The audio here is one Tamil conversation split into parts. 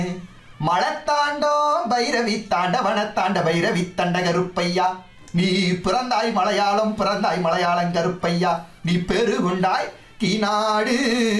மழத்தாண்டோம் பைரவி தாண்டவன தாண்ட பைரவி தண்ட கருப்பையா நீ பிறந்தாய் மலையாளம் பிறந்தாய் மலையாளம் கருப்பையா நீ பெருகுண்டாய் கீநாடு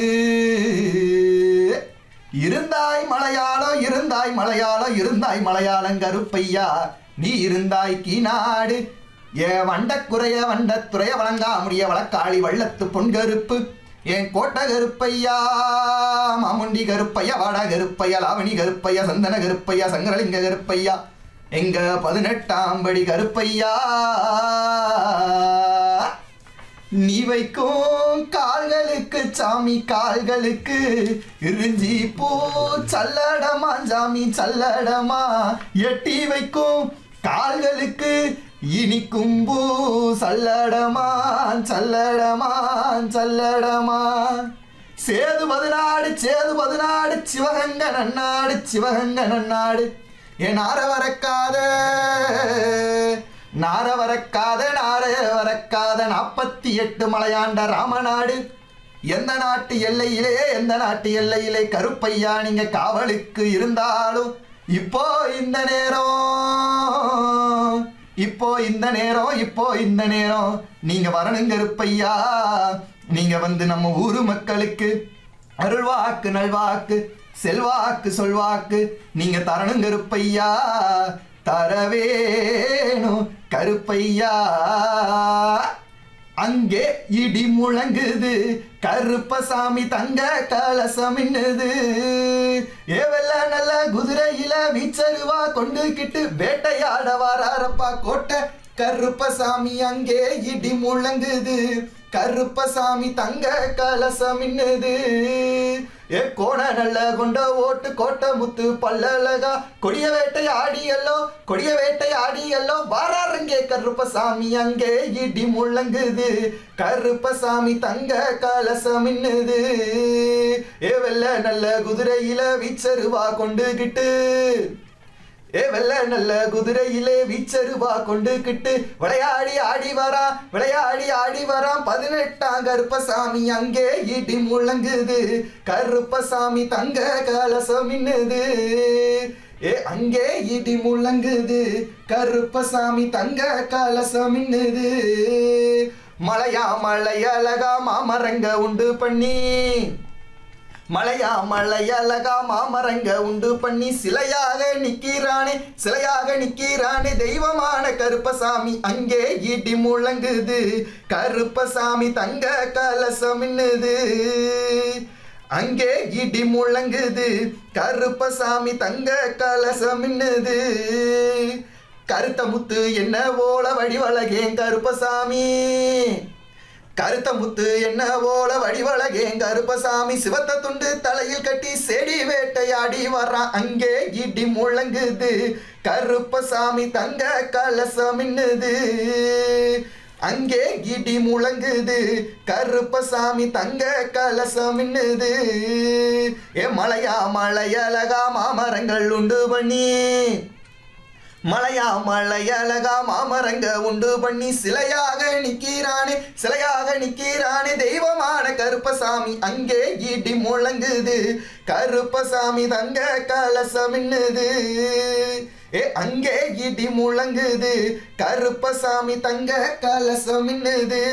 இருந்தாய் மலையாளம் இருந்தாய் மலையாளம் இருந்தாய் மலையாளம் கருப்பையா நீ இருந்தாய் கீநாடு ஏ வண்டக்குறைய வண்டத்துறைய வழங்கா முடிய வழக்காளி வள்ளத்து பொன்கருப்பு என் கோட்ட கருப்பையா மாமுண்டி கருப்பையா வாடா கருப்பையா லாவணி கருப்பையா சந்தன கருப்பையா சங்கரலிங்க கருப்பையா எங்க பதினெட்டாம் படி கருப்பையா நீ வைக்கும் கால்களுக்கு சாமி கால்களுக்கு இறிஞ்சி பூ சல்லடமா சாமி சல்லடமா எட்டி வைக்கும் கால்களுக்கு இனிக்கும் பூ சல்லடமா சல்லடமா சல்லடமா சேது பதினாடு சேது பதினாடு சிவகங்க நன்னாடு சிவகங்க நன்னாடு என் ஆற வரக்காத நார வரக்காத நார வரக்காத நாற்பத்தி எட்டு மலையாண்ட ராமநாடு எந்த நாட்டு எல்லையிலே எந்த நாட்டு எல்லையிலே கருப்பையா நீங்க காவலுக்கு இருந்தாலும் இப்போ இந்த நேரம் இப்போ இந்த நேரம் இப்போ இந்த நேரம் நீங்க வரணும் கருப்பையா நீங்க வந்து நம்ம ஊரு மக்களுக்கு அருள்வாக்கு நல்வாக்கு செல்வாக்கு சொல்வாக்கு நீங்க தரணும் கருப்பையா தரவேணும் கருப்பையா அங்கே இடி முழங்குது கருப்பசாமி தங்க கலசம் மின்னுது ஏவெல்ல நல்ல குதிரையில வீச்சருவா கொண்டுகிட்டு வேட்டையாட வாராரப்பா கோட்டை கருப்பசாமி அங்கே இடி முழங்குது கருப்பசாமி தங்க கலசம் மின்னுது ஏ கோண நல்ல கொண்ட ஓட்டு கோட்டை முத்து பல்லழகா கொடிய வேட்டை ஆடியல்லோ கொடிய வேட்டை ஆடியல்லோ வாராருங்கே கருப்பசாமி அங்கே இடி முழங்குது கருப்பசாமி தங்க கலசம் மின்னுது ஏ வெள்ள நல்ல குதிரையில வீச்சருவா கொண்டுகிட்டு ஏ வெள்ள நல்ல குதிரையிலே வீச்சருவா கொண்டுகிட்டு விளையாடி ஆடி வரா விளையாடி ஆடி வரான் பதினெட்டாம் கருப்பசாமி அங்கே இடி முழங்குது கருப்பசாமி தங்க கலசம் மின்னுது ஏ அங்கே இடி முழங்குது கருப்பசாமி தங்க கலசம் மின்னுது மலையா மலையழகா மாமரங்க உண்டு பண்ணி மலையா மலையழகா மாமரங்க உண்டு பண்ணி சிலையாக நிக்கிறானே சிலையாக நிக்கிறானே தெய்வமான கருப்பசாமி அங்கே இடி முழங்குது கருப்பசாமி தங்க கலசம் மின்னுது அங்கே இடி முழங்குது கருப்பசாமி தங்க கலசம் மின்னுது கருத்த முத்து என்ன ஓல வடிவழகேன் கருப்பசாமி கருத்த முத்து என்ன போல வடிவழகேன் கருப்பசாமி சிவத்த துண்டு தலையில் கட்டி செடி வேட்டையாடி வர்றான் அங்கே இடி முழங்குது கருப்பசாமி தங்க கலசம் மின்னுது அங்கே இடி முழங்குது கருப்பசாமி தங்க கலசம் மின்னுது ஏ மலையா மலையழகா மாமரங்கள் உண்டு பண்ணி மலையா மலையழகா மாமரங்க உண்டு பண்ணி சிலையாக நிக்கிறானே சிலையாக நிக்கிறானே தெய்வமான கருப்பசாமி அங்கே இடி முழங்குது கருப்பசாமி தங்க கலசம் மின்னுது ஏ அங்கே இடி முழங்குது கருப்பசாமி தங்க கலசம் மின்னுது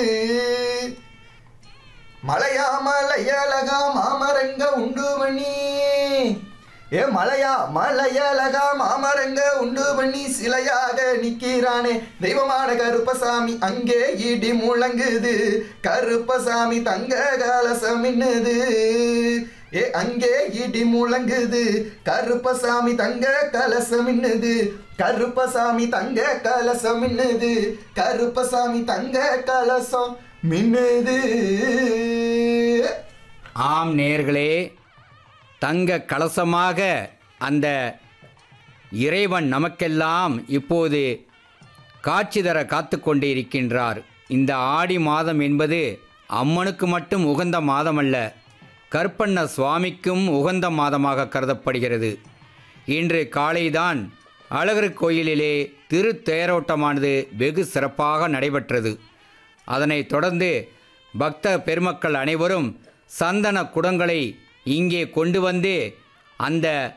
மலையா மலையழகா மாமரங்க உண்டு பண்ணி ஏ மலையா மலையழகா மாமரங்க உண்டு பண்ணி சிலையாக நிக்கிறானே தெய்வமான கருப்பசாமி அங்கே இடி முழங்குது கருப்பசாமி தங்க கலசம் மின்னுது ஏ அங்கே இடி முழங்குது கருப்பசாமி தங்க கலசம் மின்னுது கருப்பசாமி தங்க கலசம் மின்னுது கருப்பசாமி தங்க கலசம் மின்னுது ஆம் நேர்களே தங்க கலசமாக அந்த இறைவன் நமக்கெல்லாம் இப்போது காட்சி தர காத்து கொண்டு இருக்கின்றார் இந்த ஆடி மாதம் என்பது அம்மனுக்கு மட்டும் உகந்த மாதமல்ல கற்பண்ண சுவாமிக்கும் உகந்த மாதமாக கருதப்படுகிறது இன்று காலைதான் அழகர் கோயிலிலே திருத்தேரோட்டமானது வெகு சிறப்பாக நடைபெற்றது அதனைத் தொடர்ந்து பக்த பெருமக்கள் அனைவரும் சந்தன குடங்களை இங்கே கொண்டு வந்து அந்த